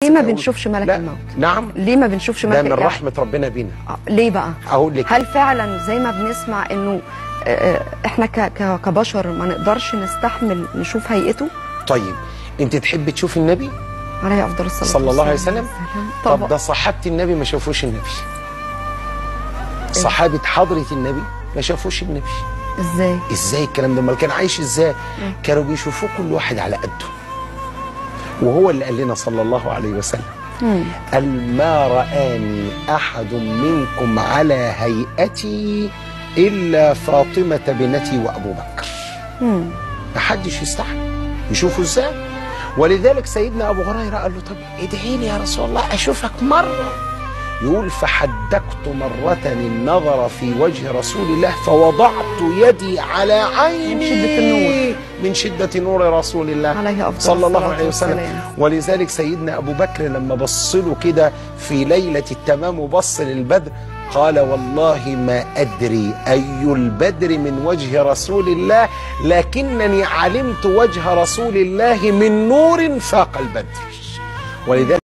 ليه ما أقول- بنشوفش ملك لا. الموت نعم ليه ما بنشوفش ملك ده من يعني- رحمه ربنا بينا آه، ليه بقى اقول لك هل فعلا زي ما بنسمع انه آه، آه، احنا ك- ك- كبشر ما نقدرش نستحمل نشوف هيئته طيب انت تحب تشوف النبي عليه افضل الصلاه صلى الله عليه والسلام. وسلم طب طب ده صحابه النبي ما شافوش النبي صحابه حضره النبي ما شافوش النبي ازاي ازاي الكلام ده امال كان عايش ازاي كانوا بيشوفوه كل واحد على قده وهو اللي قال لنا صلى الله عليه وسلم مم. قال ما رآني أحد منكم على هيئتي إلا فاطمة بنتي وأبو بكر مم. ما حدش يستحمل يشوفوا ازاي ولذلك سيدنا أبو هريرة قال له طب ادعي لي يا رسول الله أشوفك مرة يقول فحدقت مرة النظر في وجه رسول الله فوضعت يدي على عيني من شدة النور. من شدة نور رسول الله عليه أفضل صلى الله الصلاة عليه وسلم والسلام. ولذلك سيدنا أبو بكر لما بص له كده في ليلة التمام وبص للبدر قال والله ما أدري أي البدر من وجه رسول الله لكنني علمت وجه رسول الله من نور فاق البدر ولذلك